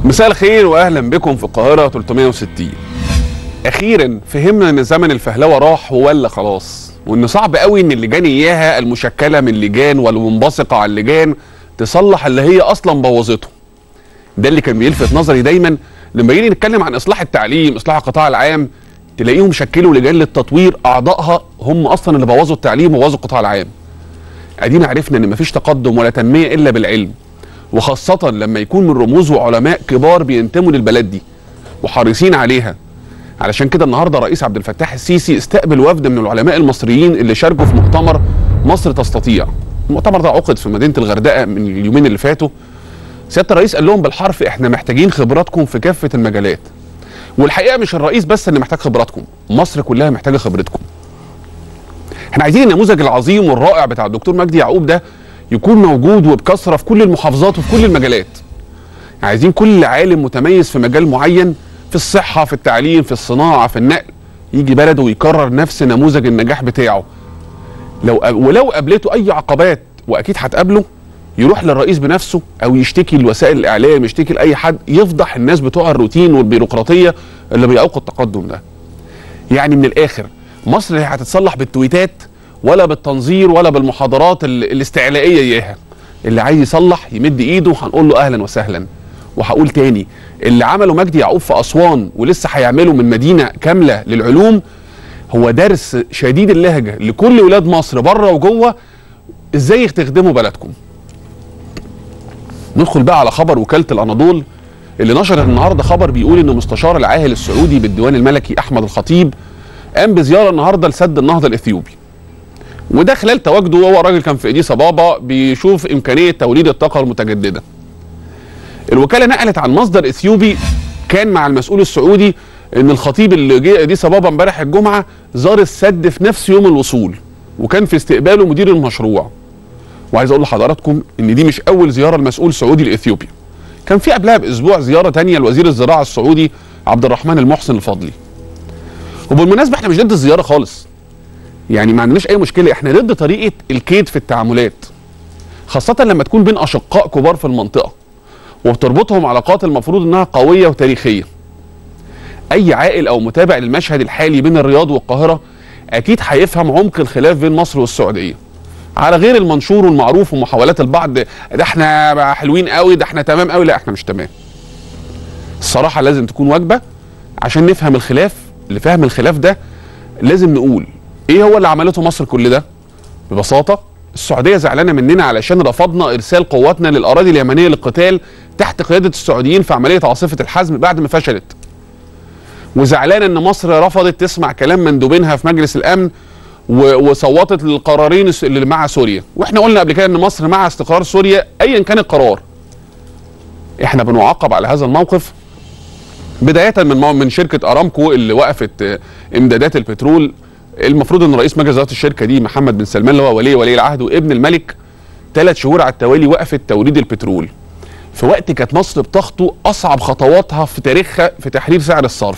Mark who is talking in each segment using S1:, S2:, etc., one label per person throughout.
S1: مساء الخير واهلا بكم في القاهره 360 اخيرا فهمنا ان زمن الفهلوه راح ولا خلاص وان صعب قوي ان اللجان اياها المشكله من لجان والمنبثقه على اللجان تصلح اللي هي اصلا بوظته ده اللي كان بيلفت نظري دايما لما يجي نتكلم عن اصلاح التعليم اصلاح القطاع العام تلاقيهم شكلوا لجان للتطوير اعضائها هم اصلا اللي بوظوا التعليم وبوظوا القطاع العام ادينا عرفنا ان مفيش تقدم ولا تنميه الا بالعلم وخاصة لما يكون من رموز وعلماء كبار بينتموا للبلد دي وحريصين عليها علشان كده النهارده الرئيس عبد الفتاح السيسي استقبل وفد من العلماء المصريين اللي شاركوا في مؤتمر مصر تستطيع المؤتمر ده عقد في مدينة الغردقة من اليومين اللي فاتوا سيادة الرئيس قال لهم بالحرف احنا محتاجين خبراتكم في كافة المجالات والحقيقة مش الرئيس بس اللي محتاج خبراتكم مصر كلها محتاجة خبرتكم احنا عايزين النموذج العظيم والرائع بتاع الدكتور مجدي يعقوب ده يكون موجود وبكثره في كل المحافظات وفي كل المجالات عايزين كل عالم متميز في مجال معين في الصحه في التعليم في الصناعه في النقل يجي بلده ويكرر نفس نموذج النجاح بتاعه لو ولو قابلته اي عقبات واكيد هتقابله يروح للرئيس بنفسه او يشتكي لوسائل الاعلام يشتكي لاي حد يفضح الناس بتوع الروتين والبيروقراطيه اللي بيعوقوا التقدم ده يعني من الاخر مصر هي هتتصلح بالتويتات ولا بالتنظير ولا بالمحاضرات ال- الاستعلائيه اياها اللي عايز يصلح يمد ايده هنقول له اهلا وسهلا وهقول تاني اللي عمله مجدي يعقوب في اسوان ولسه هيعمله من مدينه كامله للعلوم هو درس شديد اللهجه لكل ولاد مصر بره وجوه ازاي تخدموا بلدكم ندخل بقى على خبر وكاله الاناضول اللي نشرت النهارده خبر بيقول ان مستشار العاهل السعودي بالديوان الملكي احمد الخطيب قام بزياره النهارده لسد النهضه الاثيوبي وده خلال تواجده وهو راجل كان في اديس ابابا بيشوف امكانيه توليد الطاقه المتجدده. الوكاله نقلت عن مصدر اثيوبي كان مع المسؤول السعودي ان الخطيب اللي جه اديس ابابا امبارح الجمعه زار السد في نفس يوم الوصول وكان في استقباله مدير المشروع. وعايز اقول لحضراتكم ان دي مش اول زياره لمسؤول سعودي لاثيوبيا. كان في قبلها باسبوع زياره تانية لوزير الزراعه السعودي عبد الرحمن المحسن الفضلي. وبالمناسبه احنا مش ضد الزياره خالص. يعني ما عندناش اي مشكله احنا ضد طريقه الكيد في التعاملات خاصه لما تكون بين اشقاء كبار في المنطقه وبتربطهم علاقات المفروض انها قويه وتاريخيه اي عاقل او متابع للمشهد الحالي بين الرياض والقاهره اكيد هيفهم عمق الخلاف بين مصر والسعوديه على غير المنشور والمعروف ومحاولات البعض ده احنا بقى حلوين قوي ده احنا تمام قوي لا احنا مش تمام الصراحه لازم تكون واجبه عشان نفهم الخلاف لفهم الخلاف ده لازم نقول ايه هو اللي عملته مصر كل ده ببساطه السعوديه زعلانه مننا علشان رفضنا ارسال قواتنا للاراضي اليمنيه للقتال تحت قياده السعوديين في عمليه عاصفه الحزم بعد ما فشلت وزعلانه ان مصر رفضت تسمع كلام مندوبينها في مجلس الامن و- وصوتت للقرارين الس- اللي مع سوريا واحنا قلنا قبل كده ان مصر مع استقرار سوريا ايا كان القرار احنا بنعاقب على هذا الموقف بدايه من مو- من شركه ارامكو اللي وقفت آه، امدادات البترول المفروض ان رئيس مجلس اداره الشركه دي محمد بن سلمان اللي هو ولي ولي العهد وابن الملك ثلاث شهور على التوالي وقفت توريد البترول في وقت كانت مصر بتخطو اصعب خطواتها في تاريخها في تحرير سعر الصرف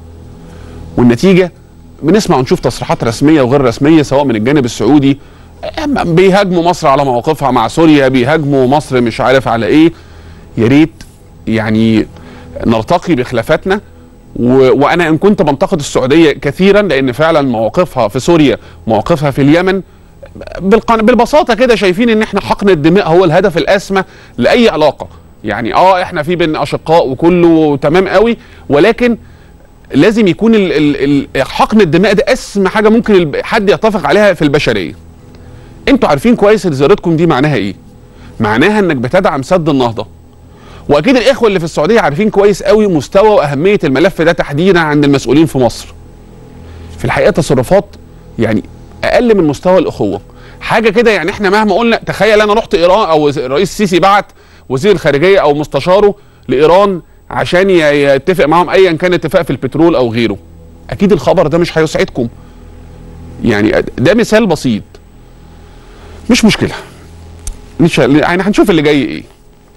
S1: والنتيجه بنسمع ونشوف تصريحات رسميه وغير رسميه سواء من الجانب السعودي أم- بيهاجموا مصر على مواقفها مع سوريا بيهاجموا مصر مش عارف على ايه يا ريت يعني نرتقي بخلافاتنا و... وانا ان كنت بنتقد السعوديه كثيرا لان فعلا مواقفها في سوريا مواقفها في اليمن بالقن... بالبساطه كده شايفين ان احنا حقن الدماء هو الهدف الاسمى لاي علاقه يعني اه احنا في بين اشقاء وكله تمام قوي ولكن لازم يكون ال... ال... ال... حقن الدماء ده اسمى حاجه ممكن الب... حد يتفق عليها في البشريه انتوا عارفين كويس ان زيارتكم دي معناها ايه معناها انك بتدعم سد النهضه واكيد الاخوه اللي في السعوديه عارفين كويس قوي مستوى واهميه الملف ده تحديدا عند المسؤولين في مصر في الحقيقه تصرفات يعني اقل من مستوى الاخوه حاجه كده يعني احنا مهما قلنا تخيل انا رحت ايران او الرئيس السيسي بعت وزير الخارجيه او مستشاره لايران عشان ي- يتفق معاهم ايا كان اتفاق في البترول او غيره اكيد الخبر ده مش هيسعدكم يعني ده مثال بسيط مش مشكله مش يعني هنشوف اللي جاي ايه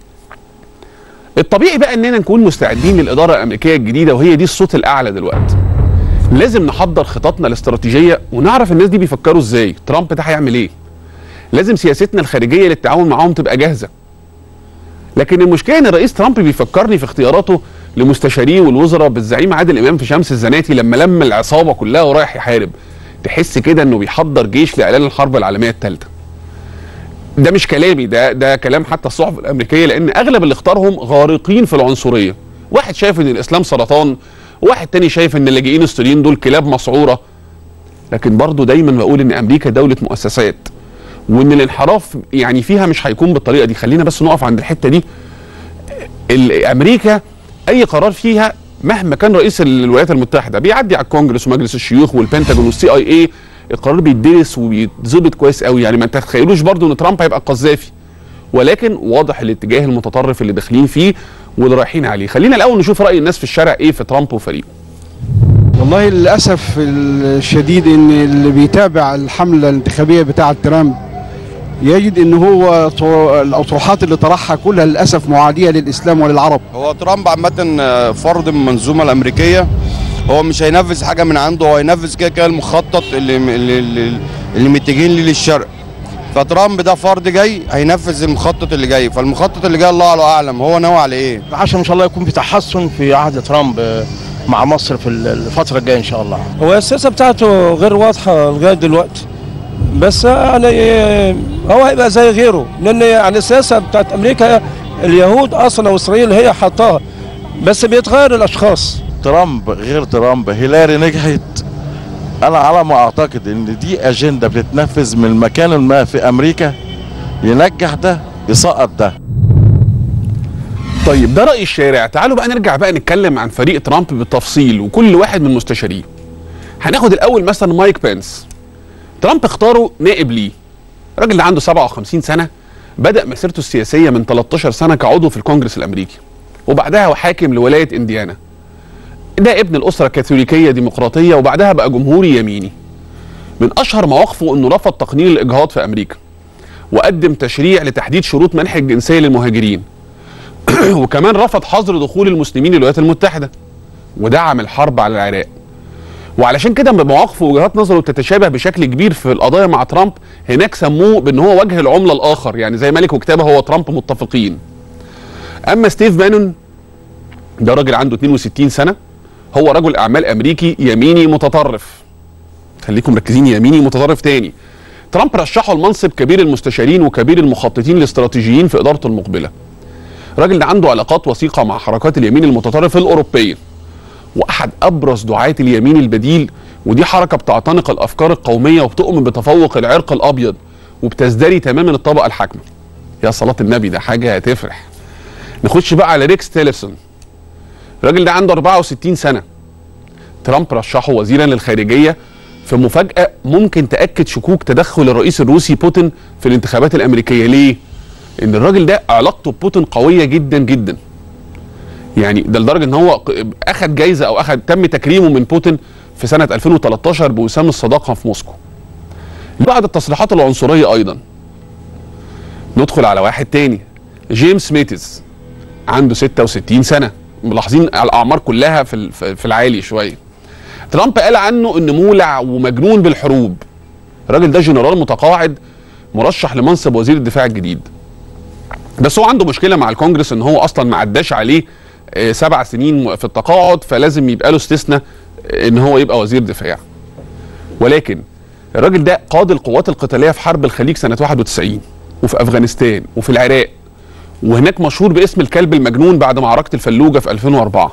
S1: الطبيعي بقى اننا نكون مستعدين للاداره الامريكيه الجديده وهي دي الصوت الاعلى دلوقتي لازم نحضر خططنا الاستراتيجيه ونعرف الناس دي بيفكروا ازاي ترامب ده هيعمل ايه لازم سياستنا الخارجيه للتعاون معاهم تبقى جاهزه لكن المشكله ان الرئيس ترامب بيفكرني في اختياراته لمستشاريه والوزراء بالزعيم عادل امام في شمس الزناتي لما لم العصابه كلها ورايح يحارب تحس كده انه بيحضر جيش لاعلان الحرب العالميه الثالثه ده مش كلامي ده ده كلام حتى الصحف الامريكيه لان اغلب اللي اختارهم غارقين في العنصريه واحد شايف ان الاسلام سرطان واحد تاني شايف ان اللاجئين السوريين دول كلاب مسعوره لكن برضه دايما بقول ان امريكا دوله مؤسسات وان الانحراف يعني فيها مش هيكون بالطريقه دي خلينا بس نقف عند الحته دي ال- امريكا اي قرار فيها مهما كان رئيس الولايات المتحده بيعدي على الكونجرس ومجلس الشيوخ والبنتاجون والسي اي اي القرار بيدرس وبيتظبط كويس قوي يعني ما تتخيلوش برضو ان ترامب هيبقى قذافي ولكن واضح الاتجاه المتطرف اللي داخلين فيه واللي رايحين عليه خلينا الاول نشوف راي الناس في الشارع ايه في ترامب وفريقه
S2: والله للأسف الشديد إن اللي بيتابع الحملة الانتخابية بتاعة ترامب يجد إن هو طر- الأطروحات اللي طرحها كلها للأسف معادية للإسلام وللعرب
S3: هو ترامب عامة فرد من المنظومة الأمريكية هو مش هينفذ حاجة من عنده هو هينفذ كده كده المخطط اللي اللي, اللي, اللي متجهين ليه للشرق فترامب ده فرد جاي هينفذ المخطط اللي جاي فالمخطط اللي جاي الله اعلم اعلم هو ناوي على ايه
S4: عشان ان شاء الله يكون في تحسن في عهد ترامب آه، مع مصر في الفتره الجايه ان شاء الله
S5: هو السياسه بتاعته غير واضحه لغايه دلوقتي بس يعني هو هيبقى زي غيره لان يعني السياسه بتاعت امريكا اليهود اصلا واسرائيل هي حطاها بس بيتغير الاشخاص
S6: ترامب غير ترامب هيلاري نجحت انا على ما اعتقد ان دي اجنده بتتنفذ من مكان ما في امريكا ينجح ده يسقط ده
S1: طيب ده راي الشارع تعالوا بقى نرجع بقى نتكلم عن فريق ترامب بالتفصيل وكل واحد من مستشاريه هناخد الاول مثلا مايك بنس ترامب اختاره نائب ليه الراجل ده عنده 57 سنه بدا مسيرته السياسيه من 13 سنه كعضو في الكونجرس الامريكي وبعدها هو حاكم لولايه انديانا ده ابن الاسره كاثوليكيه ديمقراطيه وبعدها بقى جمهوري يميني من اشهر مواقفه انه رفض تقنين الاجهاض في امريكا وقدم تشريع لتحديد شروط منح الجنسيه للمهاجرين وكمان رفض حظر دخول المسلمين الولايات المتحده ودعم الحرب على العراق وعلشان كده مواقفه ووجهات نظره بتتشابه بشكل كبير في القضايا مع ترامب هناك سموه بان هو وجه العمله الاخر يعني زي ملك وكتابه هو ترامب متفقين اما ستيف بانون ده راجل عنده 62 سنه هو رجل اعمال امريكي يميني متطرف خليكم مركزين يميني متطرف تاني ترامب رشحه لمنصب كبير المستشارين وكبير المخططين الاستراتيجيين في ادارته المقبله الراجل ده عنده علاقات وثيقه مع حركات اليمين المتطرف الاوروبيه واحد ابرز دعاه اليمين البديل ودي حركه بتعتنق الافكار القوميه وبتؤمن بتفوق العرق الابيض وبتزدري تماما الطبقه الحاكمه يا صلاه النبي ده حاجه هتفرح نخش بقى على ريكس تيلسون الراجل ده عنده 64 سنه ترامب رشحه وزيرا للخارجيه في مفاجاه ممكن تاكد شكوك تدخل الرئيس الروسي بوتين في الانتخابات الامريكيه ليه ان الراجل ده علاقته ببوتين قويه جدا جدا يعني ده لدرجه ان هو ق- اخذ جايزه او اخذ تم تكريمه من بوتين في سنه 2013 بوسام الصداقه في موسكو بعد التصريحات العنصريه ايضا ندخل على واحد تاني جيمس ميتز عنده 66 سنه ملاحظين على الاعمار كلها في ال- في في العالي شويه ترامب قال عنه انه مولع ومجنون بالحروب الراجل ده جنرال متقاعد مرشح لمنصب وزير الدفاع الجديد بس هو عنده مشكله مع الكونجرس ان هو اصلا ما عداش عليه آه، سبع سنين في التقاعد فلازم يبقى له استثناء آه، ان هو يبقى وزير دفاع ولكن الراجل ده قاد القوات القتاليه في حرب الخليج سنه 91 وفي افغانستان وفي العراق وهناك مشهور باسم الكلب المجنون بعد معركه الفلوجه في 2004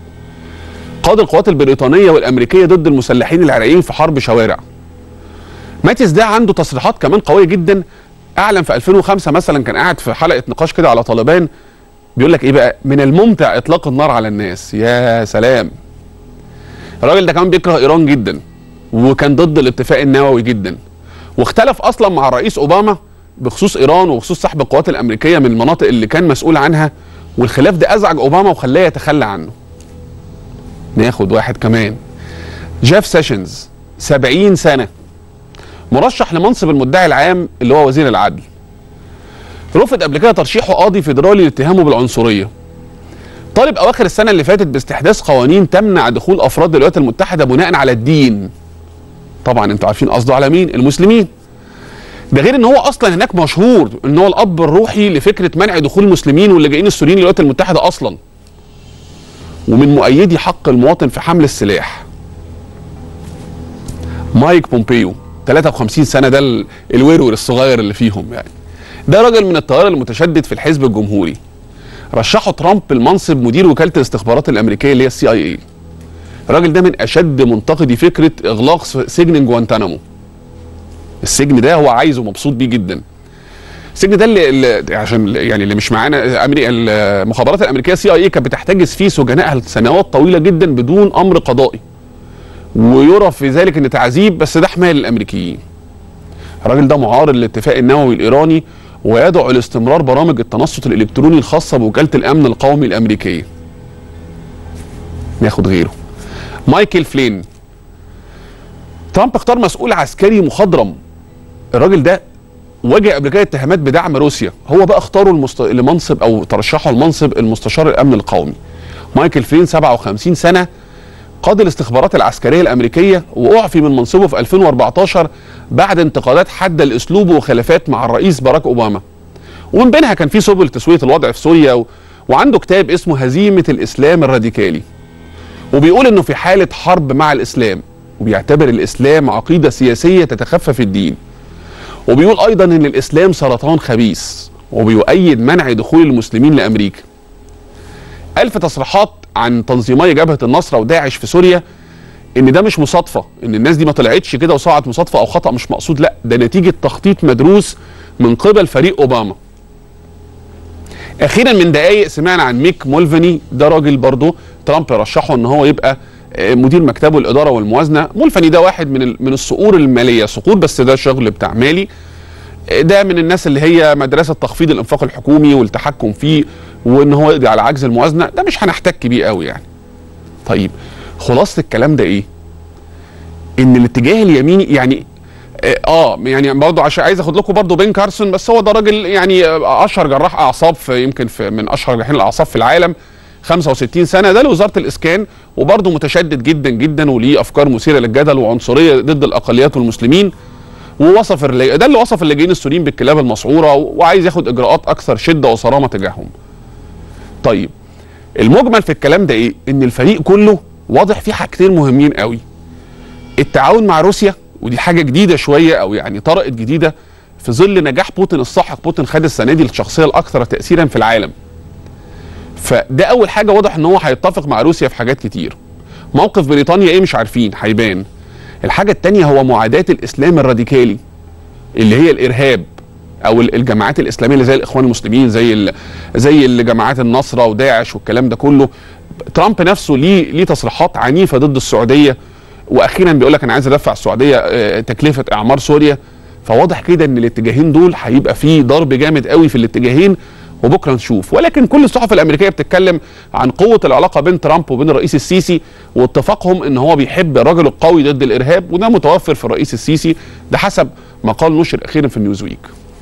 S1: قاد القوات البريطانيه والامريكيه ضد المسلحين العراقيين في حرب شوارع ماتيس ده عنده تصريحات كمان قويه جدا اعلن في 2005 مثلا كان قاعد في حلقه نقاش كده على طالبان بيقول لك ايه بقى من الممتع اطلاق النار على الناس يا سلام الراجل ده كمان بيكره ايران جدا وكان ضد الاتفاق النووي جدا واختلف اصلا مع الرئيس اوباما بخصوص ايران وبخصوص سحب القوات الامريكيه من المناطق اللي كان مسؤول عنها والخلاف ده ازعج اوباما وخلاه يتخلى عنه ناخد واحد كمان جيف سيشنز 70 سنه مرشح لمنصب المدعي العام اللي هو وزير العدل رفض قبل كده ترشيحه قاضي فيدرالي لاتهامه بالعنصريه طالب اواخر السنه اللي فاتت باستحداث قوانين تمنع دخول افراد الولايات المتحده بناء على الدين طبعا انتوا عارفين قصده على مين المسلمين ده غير ان هو اصلا هناك مشهور ان هو الاب الروحي لفكره منع دخول المسلمين واللاجئين السوريين للولايات المتحده اصلا ومن مؤيدي حق المواطن في حمل السلاح مايك بومبيو 53 سنه ده ال- الورور الصغير اللي فيهم يعني ده راجل من التيار المتشدد في الحزب الجمهوري رشحه ترامب المنصب مدير وكاله الاستخبارات الامريكيه اللي هي السي اي اي الراجل ده من اشد منتقدي فكره اغلاق س- سجن جوانتانامو السجن ده هو عايزه ومبسوط بيه جدا السجن ده اللي, اللي عشان يعني اللي مش معانا أمري المخابرات الامريكيه سي اي اي كانت بتحتجز فيه سجنائها لسنوات طويله جدا بدون امر قضائي ويرى في ذلك ان تعذيب بس ده حمايه للامريكيين الراجل ده معارض للاتفاق النووي الايراني ويدعو لاستمرار برامج التنصت الالكتروني الخاصه بوكاله الامن القومي الامريكيه ناخد غيره مايكل فلين ترامب اختار مسؤول عسكري مخضرم الراجل ده واجه قبل كده اتهامات بدعم روسيا هو بقى اختاره المست... لمنصب او ترشحه لمنصب المستشار الامن القومي مايكل فلين 57 سنه قاضي الاستخبارات العسكريه الامريكيه واعفي من منصبه في 2014 بعد انتقادات حاده لاسلوبه وخلافات مع الرئيس باراك اوباما ومن بينها كان في سبل تسويه الوضع في سوريا و... وعنده كتاب اسمه هزيمه الاسلام الراديكالي وبيقول انه في حاله حرب مع الاسلام وبيعتبر الاسلام عقيده سياسيه تتخفى في الدين وبيقول ايضا ان الاسلام سرطان خبيث وبيؤيد منع دخول المسلمين لامريكا قال في تصريحات عن تنظيمي جبهه النصره وداعش في سوريا ان ده مش مصادفه ان الناس دي ما طلعتش كده وصعدت مصادفه او خطا مش مقصود لا ده نتيجه تخطيط مدروس من قبل فريق اوباما اخيرا من دقايق سمعنا عن ميك مولفاني ده راجل برضه ترامب رشحه ان هو يبقى آه، مدير مكتبه الاداره والموازنه مولفاني ده واحد من ال- من الصقور الماليه صقور بس ده شغل بتاع مالي آه، ده من الناس اللي هي مدرسه تخفيض الانفاق الحكومي والتحكم فيه وان هو يقضي على عجز الموازنه ده مش هنحتك بيه قوي يعني طيب خلاصه الكلام ده ايه ان الاتجاه اليميني يعني اه آه، يعني برضه عشان عايز اخد لكم برضه بين كارسون بس هو ده راجل يعني آه، اشهر جراح اعصاب في يمكن في من اشهر جراحين الاعصاب في العالم 65 سنه ده لوزاره الاسكان وبرضه متشدد جدا جدا وليه افكار مثيره للجدل وعنصريه ضد الاقليات والمسلمين ووصف الرلا- ده اللي وصف اللاجئين السوريين بالكلاب المسعوره وعايز ياخد اجراءات اكثر شده وصرامه تجاههم. طيب المجمل في الكلام ده ايه؟ ان الفريق كله واضح فيه حاجتين مهمين قوي. التعاون مع روسيا ودي حاجه جديده شويه او يعني طرقت جديده في ظل نجاح بوتين الساحق بوتين خد السنه دي الشخصيه الاكثر تاثيرا في العالم. فده اول حاجه واضح ان هو هيتفق مع روسيا في حاجات كتير. موقف بريطانيا ايه مش عارفين هيبان. الحاجه الثانيه هو معاداه الاسلام الراديكالي اللي هي الارهاب او ال- الجماعات الاسلاميه اللي زي الاخوان المسلمين زي ال- زي الجماعات النصره وداعش والكلام ده كله ترامب نفسه ليه ليه تصريحات عنيفه ضد السعوديه واخيرا بيقول لك انا عايز ادفع السعوديه آه، تكلفه اعمار سوريا فواضح كده ان الاتجاهين دول هيبقى فيه ضرب جامد قوي في الاتجاهين وبكره نشوف ولكن كل الصحف الامريكيه بتتكلم عن قوه العلاقه بين ترامب وبين الرئيس السيسي واتفاقهم ان هو بيحب الرجل القوي ضد الارهاب وده متوفر في الرئيس السيسي ده حسب مقال نشر اخيرا في النيوزويك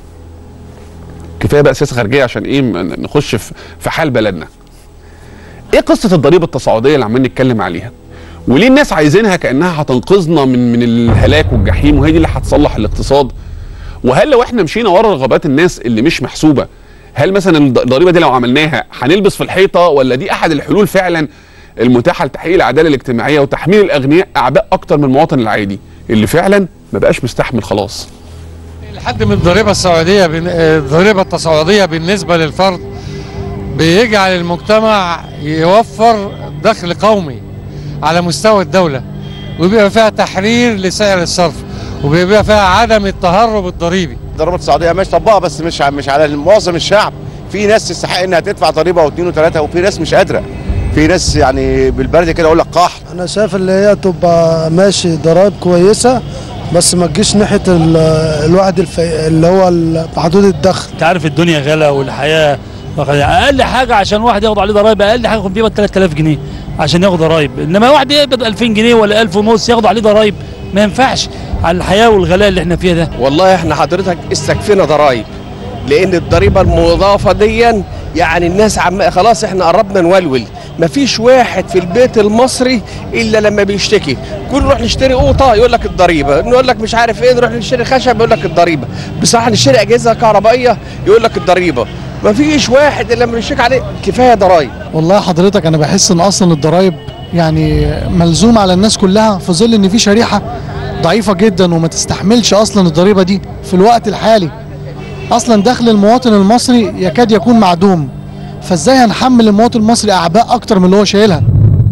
S1: كفايه بقى سياسه خارجيه عشان ايه م- نخش في في حال بلدنا ايه قصه الضريبه التصاعديه اللي عمالين نتكلم عليها وليه الناس عايزينها كانها هتنقذنا من من الهلاك والجحيم وهي دي اللي هتصلح الاقتصاد وهل لو احنا مشينا ورا رغبات الناس اللي مش محسوبه هل مثلا الض- الضريبه دي لو عملناها هنلبس في الحيطه ولا دي احد الحلول فعلا المتاحه لتحقيق العداله الاجتماعيه وتحميل الاغنياء اعباء اكتر من المواطن العادي اللي فعلا ما بقاش مستحمل خلاص
S7: الحد من الضريبة السعودية بن- آه، الضريبة التصاعدية بالنسبة للفرد بيجعل المجتمع يوفر دخل قومي على مستوى الدولة وبيبقى فيها تحرير لسعر الصرف وبيبقى فيها عدم التهرب الضريبي
S8: الضريبه السعوديه ماشي طبقها بس مش ع- مش على معظم الشعب في ناس تستحق انها تدفع ضريبه واثنين وثلاثه وفي ناس مش قادره في ناس يعني بالبلدي كده اقول لك قحط
S9: انا شايف اللي هي تبقى ماشي ضرائب كويسه بس ما تجيش ناحيه ال- الواحد الفي... اللي هو ال- محدود الدخل
S10: انت عارف الدنيا غلا والحياه اقل حاجه عشان واحد ياخد عليه ضرايب اقل حاجه ياخد بيها 3000 جنيه عشان ياخد ضرايب انما واحد يقبض 2000 جنيه ولا 1000 ونص ياخد عليه ضرايب ما ينفعش على الحياه والغلاء اللي احنا فيها ده
S11: والله احنا حضرتك استكفينا ضرائب لان الضريبه المضافه ديا يعني الناس عم خلاص احنا قربنا نولول مفيش واحد في البيت المصري الا لما بيشتكي كل نروح نشتري قوطه يقول لك الضريبه نقول لك مش عارف ايه نروح نشتري خشب يقول لك الضريبه بصراحه نشتري اجهزه كهربائيه يقول لك الضريبه ما فيش واحد الا لما نشيك عليه كفايه ضرايب
S9: والله حضرتك انا بحس ان اصلا الضرايب يعني ملزوم على الناس كلها في ظل ان في شريحه ضعيفه جدا وما تستحملش اصلا الضريبه دي في الوقت الحالي اصلا دخل المواطن المصري يكاد يكون معدوم فازاي هنحمل المواطن المصري اعباء اكتر من اللي هو شايلها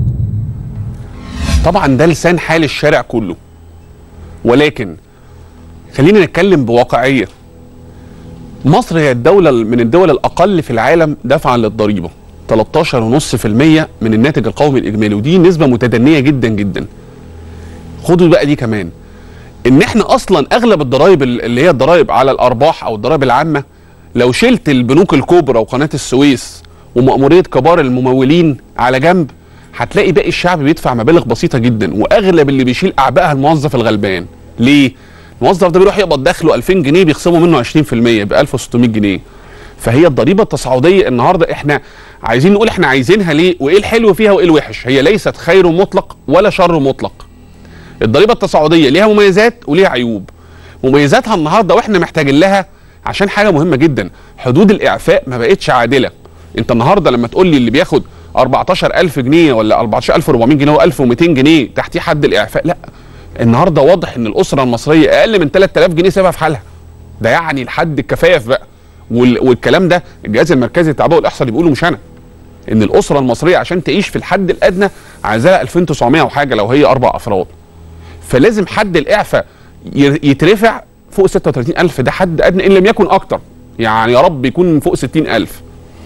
S1: طبعا ده لسان حال الشارع كله ولكن خلينا نتكلم بواقعيه مصر هي الدولة من الدول الأقل في العالم دفعا للضريبة 13.5% من الناتج القومي الإجمالي ودي نسبة متدنية جدا جدا خدوا بقى دي كمان إن إحنا أصلا أغلب الضرائب اللي هي الضرائب على الأرباح أو الضرائب العامة لو شلت البنوك الكبرى وقناة السويس ومأمورية كبار الممولين على جنب هتلاقي باقي الشعب بيدفع مبالغ بسيطة جدا وأغلب اللي بيشيل أعبائها الموظف الغلبان ليه؟ الموظف ده بيروح يقبض دخله 2000 جنيه بيخصموا منه 20% ب 1600 جنيه فهي الضريبه التصاعديه النهارده احنا عايزين نقول احنا عايزينها ليه وايه الحلو فيها وايه الوحش هي ليست خير مطلق ولا شر مطلق الضريبه التصاعديه ليها مميزات وليها عيوب مميزاتها النهارده واحنا محتاجين لها عشان حاجه مهمه جدا حدود الاعفاء ما بقتش عادله انت النهارده لما تقول لي اللي بياخد 14000 جنيه ولا 14400 جنيه و1200 جنيه تحتيه حد الاعفاء لا النهارده واضح ان الاسره المصريه اقل من 3000 جنيه سيبها في حالها ده يعني لحد الكفاف بقى وال... والكلام ده الجهاز المركزي للتعبئه والاحصاء اللي بيقوله مش انا ان الاسره المصريه عشان تعيش في الحد الادنى عايزاها 2900 وحاجه لو هي اربع افراد فلازم حد الاعفاء ي- يترفع فوق 36000 ده حد ادنى ان لم يكن اكتر يعني يا رب يكون فوق 60000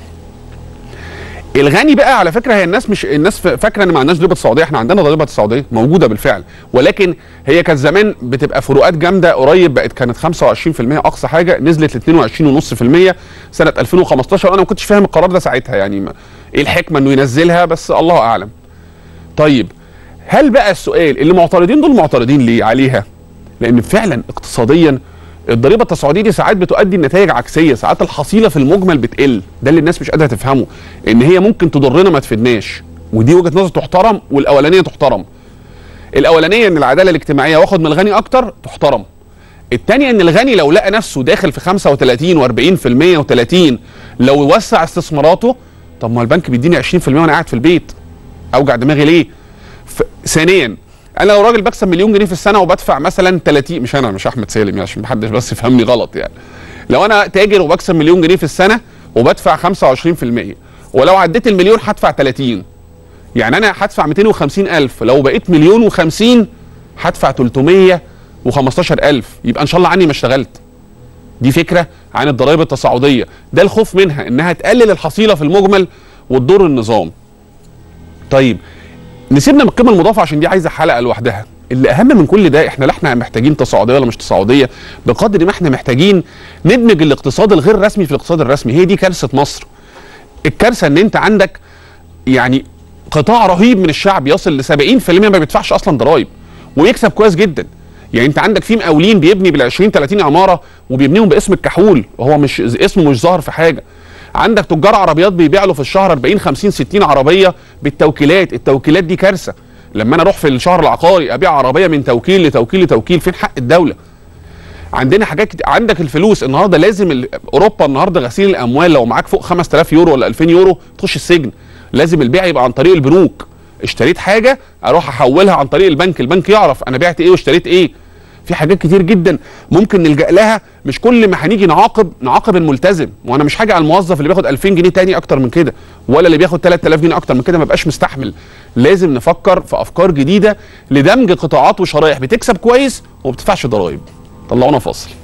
S1: الغني بقى على فكره هي الناس مش الناس ف- فاكره ان ما عندناش ضريبه تصاعديه احنا عندنا ضريبه تصاعديه موجوده بالفعل ولكن هي كانت زمان بتبقى فروقات جامده قريب بقت كانت 25% اقصى حاجه نزلت ل 22.5% سنه 2015 وانا ما كنتش فاهم القرار ده ساعتها يعني ما ايه الحكمه انه ينزلها بس الله اعلم طيب هل بقى السؤال اللي معترضين دول معترضين ليه عليها لان فعلا اقتصاديا الضريبه التصاعديه دي ساعات بتؤدي لنتائج عكسيه ساعات الحصيله في المجمل بتقل ده اللي الناس مش قادره تفهمه ان هي ممكن تضرنا ما تفيدناش ودي وجهه نظر تحترم والاولانيه تحترم الاولانيه ان العداله الاجتماعيه واخد من الغني اكتر تحترم الثانيه ان الغني لو لقى نفسه داخل في 35 و40% و30 لو وسع استثماراته طب ما البنك بيديني 20% وانا قاعد في البيت اوجع دماغي ليه ف... ثانيا انا لو راجل بكسب مليون جنيه في السنه وبدفع مثلا 30 مش انا مش احمد سالم يعني عشان محدش بس يفهمني غلط يعني لو انا تاجر وبكسب مليون جنيه في السنه وبدفع 25% ولو عديت المليون هدفع 30 يعني انا هدفع 250 الف لو بقيت مليون و50 هدفع 315 الف يبقى ان شاء الله عني ما اشتغلت دي فكره عن الضرائب التصاعديه ده الخوف منها انها تقلل الحصيله في المجمل وتضر النظام طيب نسيبنا من القيمه المضافه عشان دي عايزه حلقه لوحدها اللي اهم من كل ده احنا لا احنا محتاجين تصاعديه ولا مش تصاعديه بقدر ما احنا محتاجين ندمج الاقتصاد الغير رسمي في الاقتصاد الرسمي هي دي كارثه مصر الكارثه ان انت عندك يعني قطاع رهيب من الشعب يصل ل 70% ما بيدفعش اصلا ضرائب ويكسب كويس جدا يعني انت عندك في مقاولين بيبني بال 20 30 عماره وبيبنيهم باسم الكحول وهو مش اسمه مش ظاهر في حاجه عندك تجار عربيات بيبيع له في الشهر 40 50 60 عربيه بالتوكيلات التوكيلات دي كارثه لما انا اروح في الشهر العقاري ابيع عربيه من توكيل لتوكيل لتوكيل فين حق الدوله عندنا حاجات كتير عندك الفلوس النهارده لازم ال- اوروبا النهارده غسيل الاموال لو معاك فوق 5000 يورو ولا 2000 يورو تخش السجن لازم البيع يبقى عن طريق البنوك اشتريت حاجه اروح احولها عن طريق البنك البنك يعرف انا بعت ايه واشتريت ايه في حاجات كتير جدا ممكن نلجا لها مش كل ما هنيجي نعاقب نعاقب الملتزم وانا مش حاجه على الموظف اللي بياخد 2000 جنيه تاني اكتر من كده ولا اللي بياخد 3000 جنيه اكتر من كده ما بقاش مستحمل لازم نفكر في افكار جديده لدمج قطاعات وشرائح بتكسب كويس وما بتدفعش ضرائب طلعونا فاصل